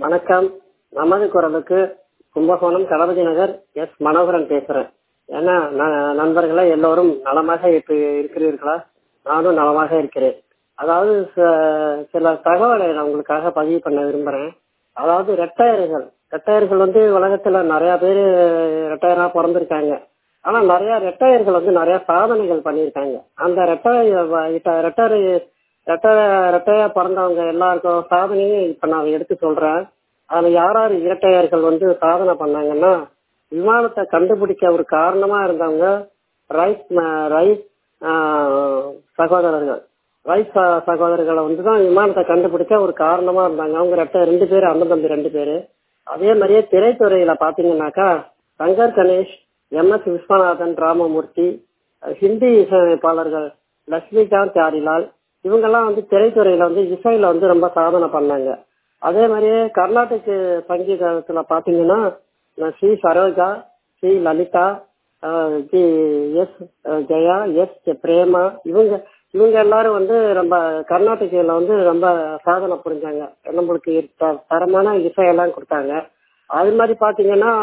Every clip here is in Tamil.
வணக்கம் நமது குரலுக்கு கும்பகோணம் கணபதி நகர் எஸ் மனோகரன் பேசுறேன் ஏன்னா ந- நண்பர்களே எல்லோரும் நலமாக இப்ப இருக்கிறீர்களா நானும் நலமாக இருக்கிறேன் அதாவது ச- சில தகவலை நான் உங்களுக்காக பதிவு பண்ண விரும்புறேன் அதாவது ரெட்டையர்கள் ரெட்டையர்கள் வந்து உலகத்துல நிறைய பேர் ரெட்டையரா பிறந்திருக்காங்க ஆனா நிறைய ரெட்டையர்கள் வந்து நிறைய சாதனைகள் பண்ணியிருக்காங்க அந்த ரெட்டையர் ரெட்டையர் ரெட்டைய ரெட்டையா பிறந்தவங்க எல்லாருக்கும் சாதனையும் இப்ப நான் எடுத்து சொல்றேன் அதுல யார் யார் இரட்டையர்கள் வந்து சாதனை பண்ணாங்கன்னா விமானத்தை கண்டுபிடிக்க ஒரு காரணமா இருந்தவங்க ரைஸ் ம- ரைஸ் ஆஹ், சகோதரர்கள் ரைஸ் ச- சகோதரர்களை வந்து தான் விமானத்தை கண்டுபிடிக்க ஒரு காரணமா இருந்தாங்க அவங்க ரெட்டை ரெண்டு பேர் அண்ணன் தம்பி ரெண்டு பேரு அதே மாதிரியே திரைத்துறையில பாத்தீங்கன்னாக்கா சங்கர் கணேஷ் எம் எஸ் விஸ்வநாதன் ராமமூர்த்தி அஹ் ஹிந்தி இசையமைப்பாளர்கள் லட்சுமிகாந்த் யாரிலால் இவங்கெல்லாம் வந்து திரைத்துறையில வந்து இசையில வந்து ரொம்ப சாதனை பண்ணாங்க அதே மாதிரியே கர்நாடக சங்கீதத்துல பாத்தீங்கன்னா அஹ் ஸ்ரீ சரோஜா ஸ்ரீ லலிதா அஹ் ஜி எஸ் அஹ் ஜெயா எஸ் பிரேமா இவங்க இவங்க எல்லாரும் வந்து ரொம்ப கர்நாடகையில வந்து ரொம்ப சாதனை புரிஞ்சாங்க நம்மளுக்கு த- தரமான இசையெல்லாம் கொடுத்தாங்க அது மாதிரி பாத்தீங்கன்னா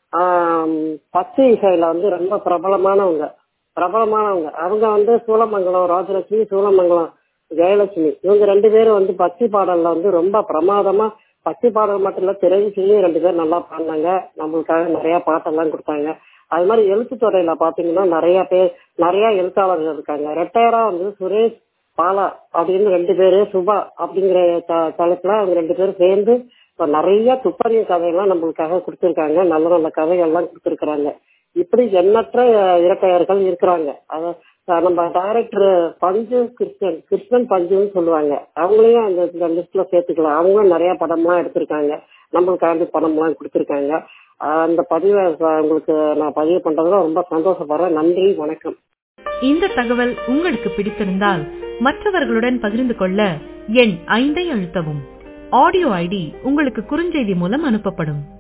ஆம், பச்சை இசையில வந்து ரொம்ப பிரபலமானவங்க பிரபலமானவங்க அவங்க வந்து சூலமங்கலம் ராஜலட்சுமி சூலமங்கலம் ஜெயலட்சுமி இவங்க ரெண்டு பேரும் வந்து பக்தி பாடல்ல வந்து ரொம்ப பிரமாதமா பக்தி பாடல் மட்டும் இல்ல திரையிசையும் ரெண்டு பேரும் நல்லா பாடினாங்க நம்மளுக்காக நிறைய பாட்டெல்லாம் கொடுத்தாங்க அது மாதிரி எழுத்துத்துறையில பாத்தீங்கன்னா நிறைய பேர் நிறைய எழுத்தாளர்கள் இருக்காங்க ரெட்டையரா வந்து சுரேஷ் பாலா அப்படின்னு ரெண்டு பேரு சுபா அப்படிங்கிற த- தளத்துல அவங்க ரெண்டு பேரும் சேர்ந்து இப்ப நிறைய துப்பறிய கதையெல்லாம் நம்மளுக்காக கொடுத்திருக்காங்க நல்ல நல்ல கதைகள்லாம் கொடுத்திருக்கிறாங்க இப்படி எண்ணற்ற அஹ், இரட்டையர்கள் இருக்கிறாங்க அத அஹ், நம்ம டைரக்டர் பஞ்சு கிருஷ்ணன் கிருஷ்ணன் பஞ்சுன்னு சொல்லுவாங்க அவங்களையும் அந்த இந்த லிஸ்ட்ல சேர்த்துக்கலாம் அவங்களும் நிறைய படம்லாம் எடுத்திருக்காங்க நம்மளுக்காண்டி படம்லாம் கொடுத்திருக்காங்க அஹ், அந்த பதிவை அஹ், உங்களுக்கு நான் பதிவு பண்றதுல ரொம்ப சந்தோஷப்படுறேன் நன்றி வணக்கம் இந்த தகவல் உங்களுக்கு பிடித்திருந்தால் மற்றவர்களுடன் பகிர்ந்து கொள்ள எண் ஐந்தை அழுத்தவும் ஆடியோ ஐடி உங்களுக்கு குறுஞ்செய்தி மூலம் அனுப்பப்படும்